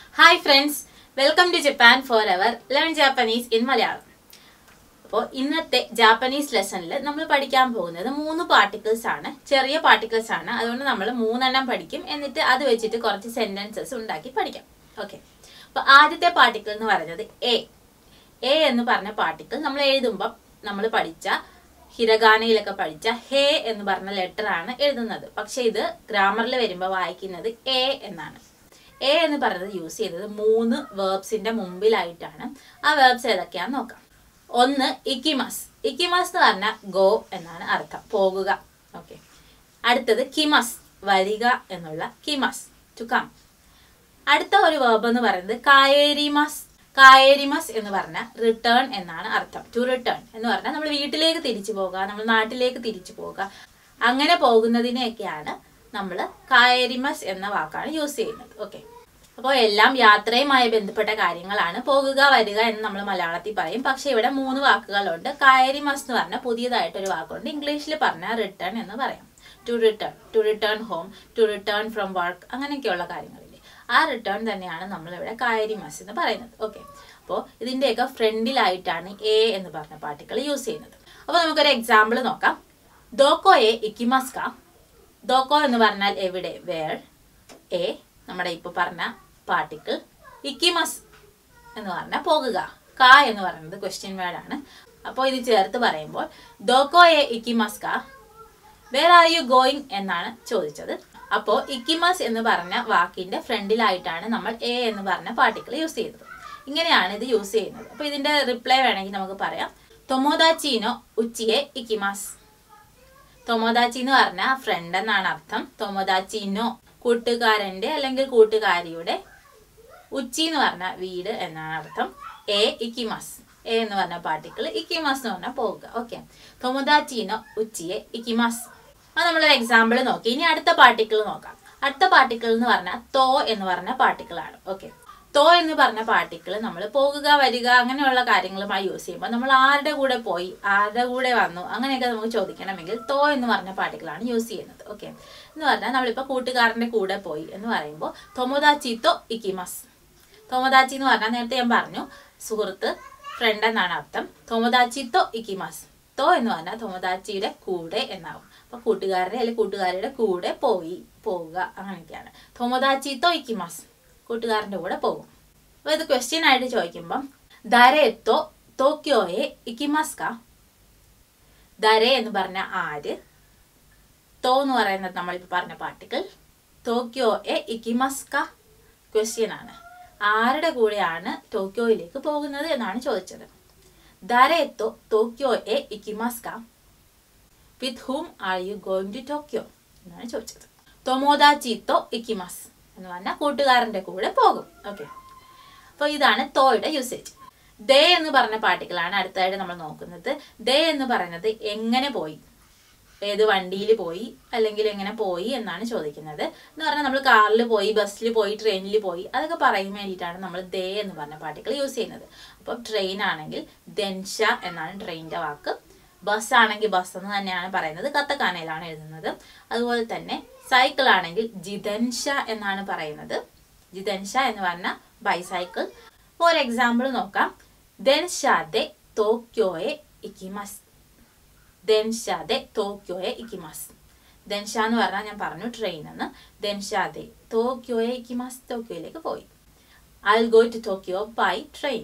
hi friends welcome to Japan forever learn Japanese in Malayalam അപ്പോൾ ഇന്നത്തെ Japanese ലെസണിൽ നമ്മൾ പഠിക്കാൻ പോകുന്നത് മൂന്ന് പാർട്ടിക്കിൾസ് ആണ് ചെറിയ പാർട്ടിക്കിൾസ് ആണ് അതുകൊണ്ട് നമ്മൾ മൂന്നെണ്ണം പഠിക്കും എന്നിട്ട് അത് വെച്ചിട്ട് കുറച്ച് സെന്റൻസസ് ഉണ്ടാക്കി പഠിക്കാം ഓക്കെ അപ്പോൾ ആദ്യത്തെ പാർട്ടിക്കിൾ എന്ന് പറയുന്നത് എ എ എന്ന് പറഞ്ഞ പാർട്ടിക്കിൾ നമ്മൾ എഴുതുമ്പം നമ്മൾ പഠിച്ച ഹിരഗാനയിലൊക്കെ പഠിച്ച ഹേ എന്ന് പറഞ്ഞ ലെറ്റർ ആണ് എഴുതുന്നത് പക്ഷെ ഇത് ഗ്രാമറിൽ വരുമ്പോൾ വായിക്കുന്നത് എ എന്നാണ് എ എന്ന് പറയുന്നത് യൂസ് ചെയ്തത് മൂന്ന് വേർബ്സിന്റെ മുമ്പിലായിട്ടാണ് ആ വേർബ്സ് ഏതൊക്കെയാന്ന് നോക്കാം ഒന്ന് ഇക്കിമസ് ഇക്കിമസ് എന്ന് പറഞ്ഞാൽ ഗോ എന്നാണ് അർത്ഥം പോകുക ഓക്കെ അടുത്തത് കിമസ് വരിക എന്നുള്ള കിമസ് ടു കം അടുത്ത ഒരു വേർബ് എന്ന് പറയുന്നത് കായേരിമസ് കായേരിമസ് എന്ന് പറഞ്ഞാൽ റിട്ടേൺ എന്നാണ് അർത്ഥം ടു റിട്ടേൺ എന്ന് പറഞ്ഞാൽ നമ്മൾ വീട്ടിലേക്ക് തിരിച്ചു പോകുക നമ്മൾ നാട്ടിലേക്ക് തിരിച്ചു പോകുക അങ്ങനെ പോകുന്നതിനെയൊക്കെയാണ് നമ്മൾ കായേരിമസ് എന്ന വാക്കാണ് യൂസ് ചെയ്യുന്നത് ഓക്കെ അപ്പോൾ എല്ലാം യാത്രയുമായി ബന്ധപ്പെട്ട കാര്യങ്ങളാണ് പോകുക വരിക എന്ന് നമ്മൾ മലയാളത്തിൽ പറയും പക്ഷെ ഇവിടെ മൂന്ന് വാക്കുകളുണ്ട് കായരിമസ് എന്ന് പറഞ്ഞാൽ പുതിയതായിട്ടൊരു വാക്കുണ്ട് ഇംഗ്ലീഷിൽ പറഞ്ഞാൽ റിട്ടേൺ എന്ന് പറയാം to return to return home to return from work അങ്ങനെയൊക്കെയുള്ള കാര്യങ്ങളില്ലേ ആ റിട്ടേൺ തന്നെയാണ് നമ്മളിവിടെ കായരിമസ് എന്ന് പറയുന്നത് ഓക്കെ അപ്പോൾ ഇതിൻ്റെയൊക്കെ ഫ്രണ്ടിലായിട്ടാണ് എ എന്ന് പറഞ്ഞ പാർട്ടിക്കിൾ യൂസ് ചെയ്യുന്നത് അപ്പോൾ നമുക്കൊരു എക്സാമ്പിൾ നോക്കാം ദോക്കോ എ ഇക്കിമസ്ക ദോക്കോ എന്ന് പറഞ്ഞാൽ എവിടെ വേർ എ നമ്മുടെ ഇപ്പോൾ പറഞ്ഞ പാർട്ടിക്കിൾ ഇക്കിമസ് എന്ന് പറഞ്ഞാൽ പോകുക ക എന്ന് പറയുന്നത് ക്വസ്റ്റ്യൻ വേർഡാണ് അപ്പോൾ ഇത് ചേർത്ത് പറയുമ്പോൾ ദോക്കോ എ ഇക്കിമസ് ക വേർ ആർ യു ഗോയിങ് എന്നാണ് ചോദിച്ചത് അപ്പോൾ ഇക്കിമസ് എന്ന് പറഞ്ഞ വാക്കിന്റെ ഫ്രണ്ടിലായിട്ടാണ് നമ്മൾ എ എന്ന് പറഞ്ഞ പാർട്ടിക്കിൾ യൂസ് ചെയ്തത് ഇങ്ങനെയാണ് ഇത് യൂസ് ചെയ്യുന്നത് അപ്പോൾ ഇതിന്റെ റിപ്ലൈ വേണമെങ്കിൽ നമുക്ക് പറയാം തൊമോദാച്ചീനോ ഉച്ചിയെ ഇക്കിമസ് തൊമോദാച്ചി എന്ന് പറഞ്ഞാൽ ഫ്രണ്ട് എന്നാണ് അർത്ഥം തൊമോദാച്ചിനോ കൂട്ടുകാരന്റെ അല്ലെങ്കിൽ കൂട്ടുകാരിയുടെ ഉച്ചി എന്ന് പറഞ്ഞ വീട് എന്നാണ് അർത്ഥം എ ഇക്കിമസ് എ എന്ന് പറഞ്ഞ പാർട്ടിക്കിൾ ഇക്കിമസ് എന്ന് പറഞ്ഞാൽ പോവുക ഓക്കെ തൊമുദാച്ചീനോ ഉച്ചിയെ ഇക്കിമസ് അത് നമ്മളൊരു എക്സാമ്പിൾ നോക്കി ഇനി അടുത്ത പാർട്ടിക്കിൾ നോക്കാം അടുത്ത പാർട്ടിക്കിൾ എന്ന് പറഞ്ഞാൽ തോ എന്ന് പറഞ്ഞ പാർട്ടിക്കിൾ ആണ് ഓക്കെ തോ എന്ന് പറഞ്ഞ പാർട്ടിക്കിൾ നമ്മൾ പോകുക വരിക അങ്ങനെയുള്ള കാര്യങ്ങളുമായി യൂസ് ചെയ്യുമ്പോൾ നമ്മൾ ആരുടെ കൂടെ പോയി ആരുടെ കൂടെ വന്നു അങ്ങനെയൊക്കെ നമുക്ക് ചോദിക്കണമെങ്കിൽ തോ എന്ന് പറഞ്ഞ പാർട്ടിക്കിളാണ് യൂസ് ചെയ്യുന്നത് ഓക്കെ എന്ന് പറഞ്ഞാൽ നമ്മളിപ്പോൾ കൂട്ടുകാരൻ്റെ കൂടെ പോയി എന്ന് പറയുമ്പോൾ തൊമോദാച്ചിത്തോ ഇക്കിമസ് തോമദാച്ചി എന്ന് പറഞ്ഞാൽ നേരത്തെ ഞാൻ പറഞ്ഞു സുഹൃത്ത് ഫ്രണ്ട് എന്നാണ് അർത്ഥം തോമദാച്ചിത്തോ ഇക്കിമസ് തോ എന്ന് പറഞ്ഞാൽ തോമദാച്ചിയുടെ കൂടെ എന്നാവും അപ്പൊ കൂട്ടുകാരുടെ അല്ലെങ്കിൽ കൂട്ടുകാരുടെ കൂടെ പോയി പോവുക അങ്ങനെയൊക്കെയാണ് തോമദാച്ചിത്തോ ഇക്കിമസ് കൂട്ടുകാരന്റെ കൂടെ പോകും അപ്പൊ ഇത് ക്വസ്റ്റ്യൻ ആയിട്ട് ചോദിക്കുമ്പം ദരേത്തോ തോക്കിയോയെ ഇക്കിമസ്ക ദരെ എന്ന് പറഞ്ഞ ആര് തോ എന്ന് പറയുന്നത് നമ്മളിപ്പോൾ പറഞ്ഞ പാർട്ടിക്കിൾ ടോക്കിയോ എ ഇക്കിമസ്ക ക്വസ്റ്റ്യൻ ആണ് ആരുടെ കൂടെയാണ് ടോക്കിയോയിലേക്ക് പോകുന്നത് എന്നാണ് ചോദിച്ചത് ദരേത്തോ ടോക്കിയോ എ ഇക്കിമസ്ക with whom are you going to Tokyo എന്നാണ് ചോദിച്ചത് തൊമോദാച്ചിത്തോ ഇക്കിമസ് എന്ന് പറഞ്ഞാൽ കൂട്ടുകാരന്റെ കൂടെ പോകും ഓക്കെ അപ്പോൾ ഇതാണ് തോയുടെ യൂസേജ് ദേ എന്ന് പറഞ്ഞ പാർട്ടിക്കിളാണ് അടുത്തതായിട്ട് നമ്മൾ നോക്കുന്നത് ദേ എന്ന് പറയുന്നത് എങ്ങനെ പോയി ഏത് വണ്ടിയിൽ പോയി അല്ലെങ്കിൽ എങ്ങനെ പോയി എന്നാണ് ചോദിക്കുന്നത് എന്ന് പറഞ്ഞാൽ നമ്മൾ കാറിൽ പോയി ബസ്സിൽ പോയി ട്രെയിനിൽ പോയി അതൊക്കെ പറയാൻ വേണ്ടിയിട്ടാണ് നമ്മൾ ദേ എന്ന് പറഞ്ഞ പാർട്ടിക്കിൾ യൂസ് ചെയ്യുന്നത് അപ്പം ട്രെയിൻ ആണെങ്കിൽ ദൻഷ എന്നാണ് ട്രെയിനിന്റെ വാക്ക് ബസ് ആണെങ്കിൽ ബസ് എന്ന് തന്നെയാണ് പറയുന്നത് കത്തക്കാനയിലാണ് എഴുതുന്നത് അതുപോലെ തന്നെ സൈക്കിൾ ആണെങ്കിൽ ജിതൻഷ എന്നാണ് പറയുന്നത് ജിതൻഷ എന്ന് പറഞ്ഞ ബൈസൈക്കിൾ ഫോർ എക്സാമ്പിൾ നോക്കാം ദൻഷാദെ തോക്യോയെ ഇക്കിമസ് ദെൻഷാദെ ടോക്കിയോയെ ഇക്കിമസ് ദെൻഷ എന്ന് പറഞ്ഞാൽ ഞാൻ പറഞ്ഞു ട്രെയിൻ എന്ന് ദെൻഷാദെ ടോക്കിയോയെ ഇക്കിമസ് ടോക്കിയോയിലേക്ക് പോയി I will go to Tokyo by train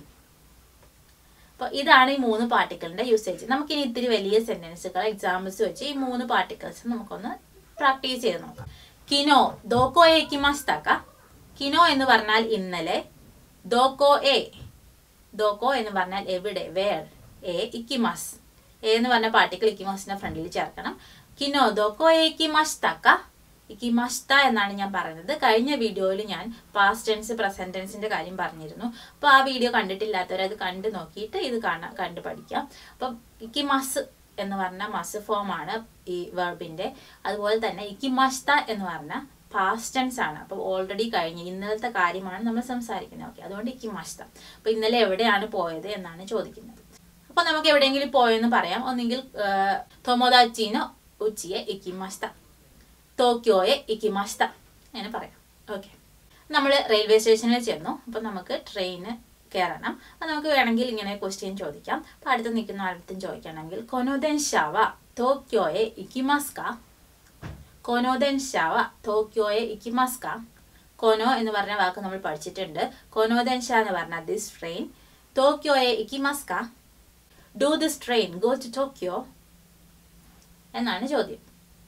അപ്പോൾ ഇതാണ് ഈ മൂന്ന് പാർട്ടിക്കിളിന്റെ യൂസേജ് നമുക്കിനി ഇത്തിരി വലിയ സെന്റൻസുകൾ എക്സാമ്പിൾസ് വെച്ച് ഈ മൂന്ന് പാർട്ടിക്കിൾസ് നമുക്കൊന്ന് പ്രാക്ടീസ് ചെയ്ത് നോക്കാം കിനോ ദോക്കോയെ ഇക്കിമസ് തക്ക കിനോ എന്ന് പറഞ്ഞാൽ ഇന്നലെ ദോക്കോ എ ദോക്കോ എന്ന് പറഞ്ഞാൽ എവിടെ വേർ എ ഇക്കിമസ് എ എന്ന് പറഞ്ഞ പാർട്ടിക്കിൾ ഇക്കിമസിന്റെ ഫ്രണ്ടിൽ ചേർക്കണം കിനോ ദോക്കോ എ ഇക്കിമസ് തക്ക ഇക്കിമസ്ത എന്നാണ് ഞാൻ പറയുന്നത് കഴിഞ്ഞ വീഡിയോയിൽ ഞാൻ പാസ്റ്റ് ടെൻസ് പ്രസന്റ് ടെൻസിന്റെ കാര്യം പറഞ്ഞിരുന്നു അപ്പോൾ ആ വീഡിയോ കണ്ടിട്ടില്ലാത്തവർ അത് കണ്ടു നോക്കിയിട്ട് ഇത് കാണാൻ കണ്ടു പഠിക്കാം അപ്പം ഇക്കിമസ് എന്ന് പറഞ്ഞ മസ് ഫോം ആണ് ഈ വെർബിന്റെ അതുപോലെ തന്നെ ഇക്കിമസ്ത എന്ന് പറഞ്ഞ പാസ്റ്റ് ടെൻസ് ആണ് അപ്പോൾ ഓൾറെഡി കഴിഞ്ഞ് ഇന്നലത്തെ കാര്യമാണ് നമ്മൾ സംസാരിക്കുന്നത് ഓക്കെ അതുകൊണ്ട് ഇക്കിമസ്ത അപ്പോൾ ഇന്നലെ എവിടെയാണ് പോയത് എന്നാണ് ചോദിക്കുന്നത് അപ്പൊ നമുക്ക് എവിടെയെങ്കിലും പോയെന്ന് പറയാം ഒന്നെങ്കിൽ തൊമോദാച്ചിനോ ഉച്ചിയെ ഇക്കിമസ്ത ടോക്കിയോയെ ഇക്കിമസ്ത അങ്ങനെ പറയാം ഓക്കെ നമ്മൾ റെയിൽവേ സ്റ്റേഷനിൽ ചെന്നു അപ്പോൾ നമുക്ക് ട്രെയിന് കയറണം അപ്പം നമുക്ക് വേണമെങ്കിൽ ഇങ്ങനെ ക്വസ്റ്റ്യൻ ചോദിക്കാം അപ്പം അടുത്ത് നിൽക്കുന്ന ആളും ചോദിക്കണമെങ്കിൽ കൊനോദൻ ഷാവ ടോക്കിയോയെ ഇക്കിമാസ്ക കൊനോദൻ ഷാവ ടോക്കിയോയെ ഇക്കിമാസ്ക കൊനോ എന്ന് പറഞ്ഞ വാക്ക് നമ്മൾ പഠിച്ചിട്ടുണ്ട് കൊനോദൻ ഷാ എന്ന് പറഞ്ഞ ദിസ് ട്രെയിൻ ടോക്കിയോയെ ഇക്കിമാസ്ക do this train go to Tokyo എന്നാണ് ചോദ്യം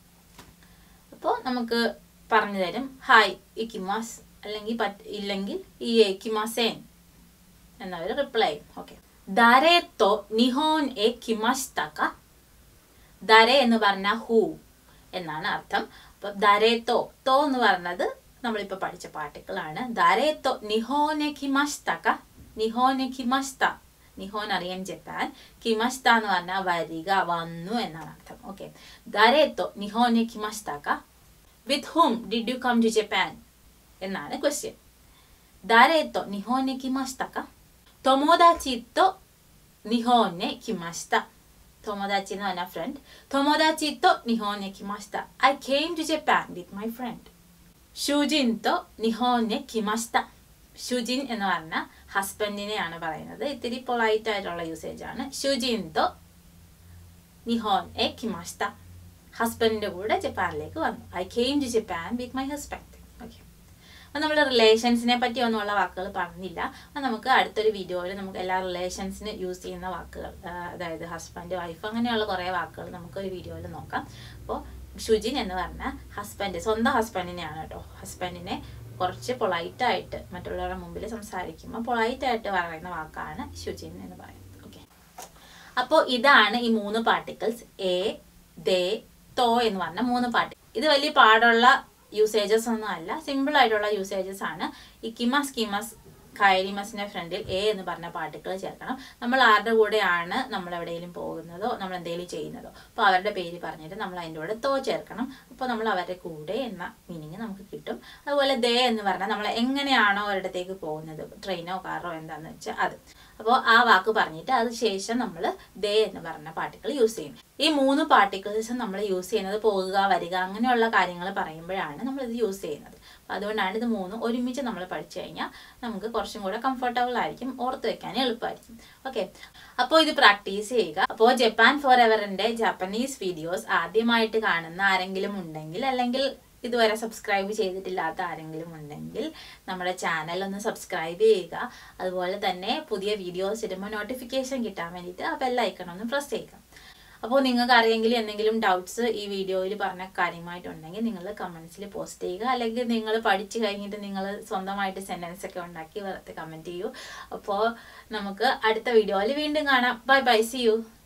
അപ്പോൾ നമുക്ക് പറഞ്ഞു തരും ഹായ് ഇക്കിമാസ് അല്ലെങ്കിൽ പറ്റ ഇല്ലെങ്കിൽ ഈ ഇക്കിമാസേൻ എന്നവർ റിപ്ലൈ ഓക്കെ ദരേത്തോ നിഹോൻ എ കിമാസ്തക ദരെ എന്ന് പറഞ്ഞ ഹൂ എന്നാണ് അർത്ഥം അപ്പൊ ദരേത്തോ തോ എന്ന് പറഞ്ഞത് നമ്മളിപ്പോ പഠിച്ച പാർട്ടിക്കിളാണ് ദരേത്തോ നിഹോനെ കിമാസ്തക നിഹോനെ കിമാസ്ത നിഹോൻ അറിയാം ജപ്പാൻ കിമസ്ത എന്ന് പറഞ്ഞാൽ വരിക വന്നു എന്നാണ് അർത്ഥം ഓക്കെ ദരേത്തോ നിഹോനെ കിമസ്തക with whom did you come to Japan എന്നാണ് ക്വസ്റ്റ്യൻ ദരേത്തോ നിഹോനെ കിമസ്തക തൊമോദാച്ചി തോ നിഹോനെ കിമസ്ത തൊമോദാച്ചി എന്ന് പറഞ്ഞ ഫ്രണ്ട് തൊമോദാച്ചി തോ നിഹോനെ കിമസ്ത I came to Japan with my friend ഷുജിൻ തോ നിഹോനെ കിമസ്ത ഷുജിൻ എന്ന് പറഞ്ഞ ഹസ്ബൻഡിനെയാണ് പറയുന്നത് ഇത്തിരി പൊളൈറ്റ് ആയിട്ടുള്ള യൂസേജ് ആണ് ഷുജിൻ തോ നിഹോൻ എ കിമസ്ത ഹസ്ബൻഡിന്റെ കൂടെ ജപ്പാനിലേക്ക് വന്നു I came to Japan with my husband okay അപ്പം നമ്മൾ റിലേഷൻസിനെ പറ്റി ഒന്നുമുള്ള വാക്കുകൾ പറഞ്ഞില്ല അപ്പം നമുക്ക് അടുത്തൊരു വീഡിയോയിൽ നമുക്ക് എല്ലാ റിലേഷൻസിന് യൂസ് ചെയ്യുന്ന വാക്കുകൾ ആ, അതായത് ഹസ്ബൻഡ് വൈഫ് അങ്ങനെയുള്ള കുറേ വാക്കുകൾ നമുക്ക് ഒരു വീഡിയോയിൽ നോക്കാം അപ്പോൾ ഷുജിൻ എന്ന് പറഞ്ഞ ഹസ്ബൻഡ് സ്വന്തം ഹസ്ബൻഡിനെയാണ് കേട്ടോ ഹസ്ബൻഡിനെ കുറച്ച് പൊളൈറ്റ് ആയിട്ട് മറ്റുള്ളവരുടെ മുമ്പിൽ സംസാരിക്കുമ്പോൾ പൊളൈറ്റ് ആയിട്ട് പറയുന്ന വാക്കാണ് ഷുജിൻ എന്ന് പറയുന്നത് ഓക്കെ അപ്പോൾ ഇതാണ് ഈ മൂന്ന് പാർട്ടിക്കിൾസ് എ ദേ തോ എന്ന് പറഞ്ഞ മൂന്ന് പാർട്ടിക്കിൾ ഇത് വലിയ പാടുള്ള യൂസേജസ് ഒന്നും അല്ല സിമ്പിൾ ആയിട്ടുള്ള യൂസേജസ് ആണ് ഈ കിമസ് കിമസ് കൈരിമസിന്റെ ഫ്രണ്ടിൽ എ എന്ന് പറഞ്ഞ പാർട്ടിക്കിൾ ചേർക്കണം നമ്മൾ ആരുടെ കൂടെയാണ് നമ്മൾ എവിടെയെങ്കിലും പോകുന്നതോ നമ്മൾ എന്തെങ്കിലും ചെയ്യുന്നതോ അപ്പോൾ അവരുടെ പേര് പറഞ്ഞിട്ട് നമ്മൾ അതിൻ്റെ കൂടെ തോ ചേർക്കണം അപ്പോൾ നമ്മൾ അവരുടെ കൂടെ എന്ന മീനിങ് നമുക്ക് കിട്ടും അതുപോലെ ദേ എന്ന് പറഞ്ഞാൽ നമ്മൾ എങ്ങനെയാണോ ഒരിടത്തേക്ക് പോകുന്നത് ട്രെയിനോ കാറോ എന്താണെന്ന് വെച്ചാൽ അത് അപ്പോൾ ആ വാക്ക് പറഞ്ഞിട്ട് അത് ശേഷം നമ്മൾ ദേ എന്ന് പറഞ്ഞ പാർട്ടിക്കിൾ യൂസ് ചെയ്യും ഈ മൂന്ന് പാർട്ടിക്കിൾസ് നമ്മൾ യൂസ് ചെയ്യുന്നത് പോകുക വരിക അങ്ങനെയുള്ള കാര്യങ്ങൾ പറയുമ്പോഴാണ് നമ്മൾ ഇത് യൂസ് ചെയ്യുന്നത് അപ്പോൾ അതുകൊണ്ടാണ് ഇത് മൂന്നും ഒരുമിച്ച് നമ്മൾ പഠിച്ചു കഴിഞ്ഞാൽ നമുക്ക് കുറച്ചും കൂടെ കംഫർട്ടബിൾ ആയിരിക്കും ഓർത്ത് വെക്കാൻ എളുപ്പമായിരിക്കും ഓക്കെ അപ്പോൾ ഇത് പ്രാക്ടീസ് ചെയ്യുക അപ്പോൾ ജപ്പാൻ ഫോർ എവറിന്റെ ജാപ്പനീസ് വീഡിയോസ് ആദ്യമായിട്ട് കാണുന്ന ആരെങ്കിലും ഉണ്ടെങ്കിൽ അല്ലെങ്കിൽ ഇതുവരെ സബ്സ്ക്രൈബ് ചെയ്തിട്ടില്ലാത്ത ആരെങ്കിലും ഉണ്ടെങ്കിൽ നമ്മുടെ ചാനൽ ഒന്ന് സബ്സ്ക്രൈബ് ചെയ്യുക അതുപോലെ തന്നെ പുതിയ വീഡിയോസ് ഇടുമ്പോൾ നോട്ടിഫിക്കേഷൻ കിട്ടാൻ വേണ്ടിയിട്ട് ആ ബെല്ലൈക്കൺ ഒന്ന് പ്രസ് ചെയ്യുക അപ്പോൾ നിങ്ങൾക്ക് അറിയെങ്കിൽ എന്തെങ്കിലും ഡൗട്ട്സ് ഈ വീഡിയോയിൽ പറഞ്ഞ കാര്യമായിട്ടുണ്ടെങ്കിൽ നിങ്ങൾ കമൻസിൽ പോസ്റ്റ് ചെയ്യുക അല്ലെങ്കിൽ നിങ്ങൾ പഠിച്ചു കഴിഞ്ഞിട്ട് നിങ്ങൾ സ്വന്തമായിട്ട് സെൻറ്റൻസ് ഒക്കെ ഉണ്ടാക്കി വെറുതെ കമൻറ്റ് ചെയ്യൂ അപ്പോൾ നമുക്ക് അടുത്ത വീഡിയോയിൽ വീണ്ടും കാണാം ബൈ ബൈ സി യു